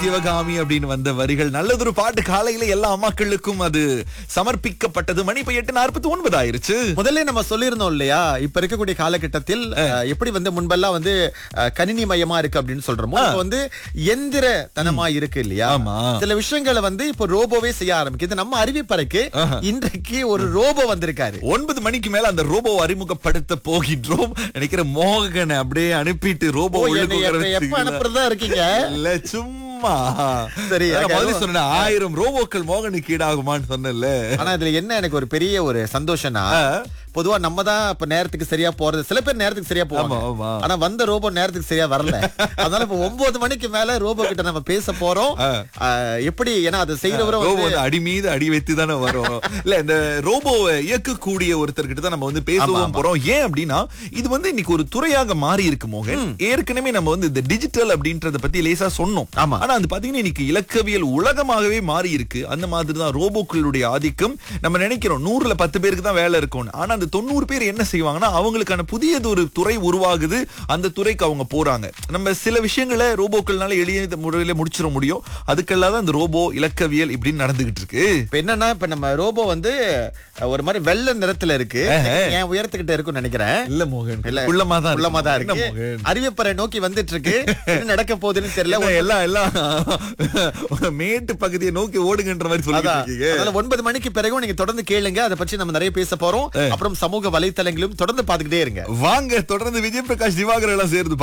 சிவகாமி அப்படின்னு வந்த வரிகள் நல்லதொரு பாட்டு காலையில எல்லா அம்மாக்களுக்கும் அது சமர்ப்பிக்கப்பட்டது மணி இப்ப எட்டு நாற்பத்தி ஒன்பது ஆயிருச்சு முதல்ல நம்ம சொல்லியிருந்தோம் இல்லையா இப்ப இருக்கக்கூடிய காலகட்டத்தில் அஹ், எப்படி வந்து முன்பெல்லாம் வந்து அஹ், கணினி மயமா இருக்கு அப்படின்னு சொல்றோமோ இப்ப வந்து எந்திர தனமா இருக்கு இல்லையா ஆமா. சில விஷயங்களை வந்து இப்ப ரோபோவே செய்ய ஆரம்பிக்குது நம்ம அறிவிப்பறைக்கு இன்றைக்கு ஒரு ரோபோ வந்திருக்காரு ஒன்பது மணிக்கு மேல அந்த ரோபோ அறிமுகப்படுத்த போகின்றோம் நினைக்கிற மோகனை அப்படியே அனுப்பிட்டு ரோபோ ஓ, உள்ளுக்கு என்னை உட்கார எப்ப- எப்ப வச்சுட்டீங்களா? அனுப்புறதா இருக்கீங்க இல்ல சும்மா சரி, அதான் அங்க முதல்ல சொன்னேன் ஆயிரம் ரோபோக்கள் மோகனுக்கு ஈடாகுமான்னு சொன்னேன்ல ஆனா இதுல என்ன எனக்கு ஒரு பெரிய ஒரு சந்தோஷம்னா பொதுவா நம்ம தான் இப்ப நேரத்துக்கு சரியா போறது சில பேர் நேரத்துக்கு சரியா போவாங்க ஆமா, ஆமா. ஆனா வந்த ரோபோ நேரத்துக்கு சரியா வரல அதனால இப்ப ஒன்பது மணிக்கு மேல ரோபோ கிட்ட நம்ம பேச போறோம் அஹ், எப்படி ஏன்னா அது செய்யறவரும் ரோபோ வந்து வந்து அடி மீது அடி வைத்து தானே வரும் இல்ல இந்த ரோபோவை இயக்கக்கூடிய ஒருத்தர்கிட்ட தான் நம்ம வந்து பேசவும் போறோம் ஏன் அப்படின்னா இது வந்து இன்னைக்கு ஒரு துறையாக மாறி இருக்கு மோகன் ஏற்கனவே நம்ம வந்து இந்த டிஜிட்டல் அப்படின்றத பத்தி லேசா சொன்னோம் ஆமா. ஆனா அது பாத்தீங்கன்னா இன்னைக்கு இலக்கவியல் உலகமாகவே மாறி இருக்கு அந்த மாதிரி தான் ரோபோக்களுடைய ஆதிக்கம் நம்ம நினைக்கிறோம் நூறுல பத்து பேருக்கு தான் வேலை இருக்கும்னு ஆனா அந்த தொண்ணூறு பேர் என்ன செய்வாங்கன்னா அவங்களுக்கான புதியது ஒரு துறை உருவாகுது அந்த துறைக்கு அவங்க போறாங்க நம்ம சில விஷயங்களை ரோபோக்கள்னால எளிய முறையில முடிச்சிட முடியும் அதுக்கெல்லாம் தான் இந்த ரோபோ இலக்கவியல் இப்படின்னு நடந்துகிட்டு இருக்கு இப்ப என்னன்னா இப்ப நம்ம ரோபோ வந்து அஹ், ஒரு மாதிரி வெள்ளை நிறத்துல இருக்கு என் உயரத்துக்கிட்ட இருக்கும்னு நினைக்கிறேன் இல்ல மோகன் இல்ல உள்ளமா தான் உள்ளமா தான் என்ன இருக்கு மோகன் அறிவிப்பறை நோக்கி வந்துட்டு இருக்கு என்ன நடக்க போகுதுன்னு தெரியல இல்ல, எல்லாம் எல்லாம் மேட்டு பகுதியை நோக்கி ஓடுங்கன்ற மாதிரி சொல்லிட்டு அதான். இருக்கீங்க அதனால ஒன்பது மணிக்கு பிறகும் நீங்க தொடர்ந்து கேளுங்க அதை பற்றி நம்ம நிறைய பேச போறோம் அப்புறம் சமூக வலைத்தளங்களும் தொடர்ந்து பாத்துக்கிட்டே இருங்க வாங்க தொடர்ந்து விஜய் பிரகாஷ் திவாகர் எல்லாம் சேர்ந்து